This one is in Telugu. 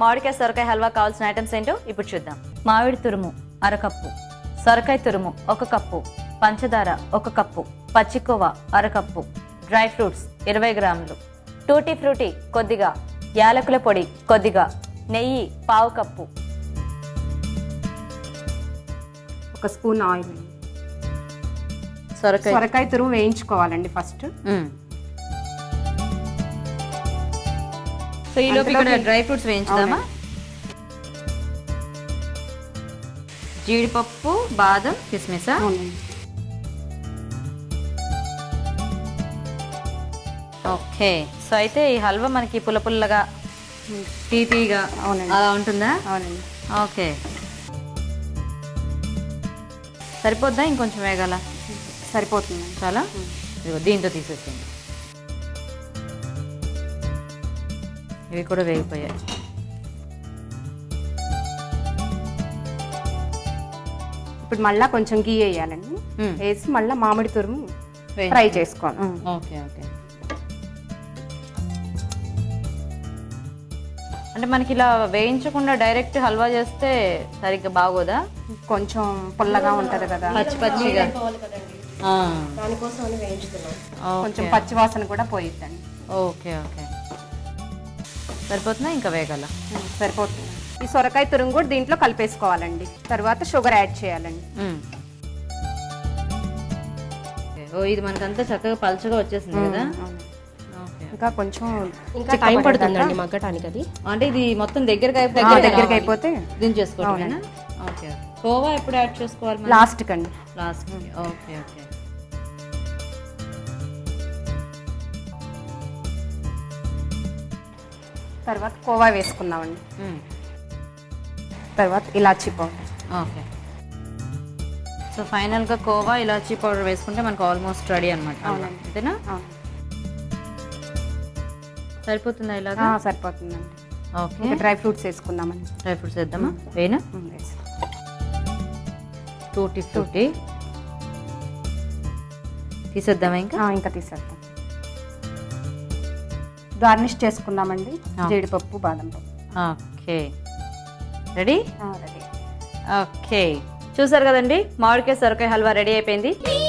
మామిడికాయ సొరకాయ హల్వా కావాల్సిన ఐటమ్స్ ఏంటో ఇప్పుడు చూద్దాం మామిడి తురుము అరకప్పు సొరకాయ తురుము ఒక కప్పు పంచదార ఒక కప్పు పచ్చికోవ అరకప్పు డ్రై ఫ్రూట్స్ ఇరవై గ్రాములు టూటీ ఫ్రూటీ కొద్దిగా యాలకుల పొడి కొద్దిగా నెయ్యి పావు కప్పు ఒక స్పూన్ ఆయిల్ సొరకాయ సొరకాయ తురుము వేయించుకోవాలండి ఫస్ట్ మ్మ్. సో ఈ లోపు ఇక్కడ డ్రై ఫ్రూట్స్ వేయించుదామా జీడిపప్పు బాదం కిస్మిసా అవునండి ఓకే సో అయితే ఈ హల్వా మనకి పుల్ల పుల్లగా తీపిగా అవునండి. అలా ఉంటుందా అవునండి ఓకే సరిపోద్దా ఇంకొంచెం వేగాల సరిపోతుంది చాలా ఇదిగో దీంతో తీసేసింది ఇవి కూడా వేగిపోయాయి ఇప్పుడు మళ్ళా కొంచెం గీ వేయాలండి మ్మ్. వేసి మళ్ళీ మామిడి తురుము వేయించు. ఫ్రై చేసుకోవాలి మ్మ్. ఓకే ఓకే అంటే మనకి ఇలా వేయించకుండా డైరెక్ట్ హల్వా చేస్తే సరిగ్గా బాగోదా కొంచెం పుల్లగా ఉంటది కదా పచ్చి పచ్చిగా ఆ. కొంచెం ఓకే. పచ్చి వాసన కూడా పోయిద్దండి ఓకే ఓకే సరిపోతుందా ఇంకా వేగాల మ్మ్. సరిపోతుంది ఈ సొరకాయ తురుము కూడా దీంట్లో కలిపేసుకోవాలండి తర్వాత షుగర్ యాడ్ చేయాలండి మ్మ్. ఓకే. ఓ ఇది మనకంతా చక్కగా పల్చగా వచ్చేసింది కదా అవును. ఓకే ఇంకా కొంచెం ఇంకా టైం పడుతుందండి మగ్గటానికి అది అంటే ఇది మొత్తం దగ్గరకి అయిపో- ఆ, దగ్గరకి దగ్గరికి రావాలి. అయిపోతే దించేసుకోవటమేనా ఓకే కోవా ఎప్పుడు యాడ్ చేసుకోవాలి మనం? లాస్ట్ కండి లాస్ట్ ఓకే ఓకే తర్వాత కోవా వేసుకున్నామండి మ్మ్. తర్వాత ఇలాచీ పౌడర్ ఓకే సో ఫైనల్గా కోవా ఇలాచీ పౌడర్ వేసుకుంటే మనకు ఆల్మోస్ట్ రెడీ అనమాట అవునండి. అంతేనా అవును. సరిపోతుందా ఇలాగా ఆ, సరిపోతుందండి ఓకే ఇంకా డ్రై ఫ్రూట్స్ వేసుకుందామండి డ్రై ఫ్రూట్స్ వేద్దామా వేయనా మ్మ్, వేసి. టూటీ ఫ్రూటీ తీసేద్దామా ఇంకా ఆ, ఇంకా తీసేద్దాం గార్నిష్ చేసుకుందామండి ఆ. జీడిపప్పు బాదం పప్పు ఓకే రెడీ ఆ, రెడీ ఓకే చూసారు కదండి మామిడికాయ సొరకాయ హల్వా రెడీ అయిపోయింది మీ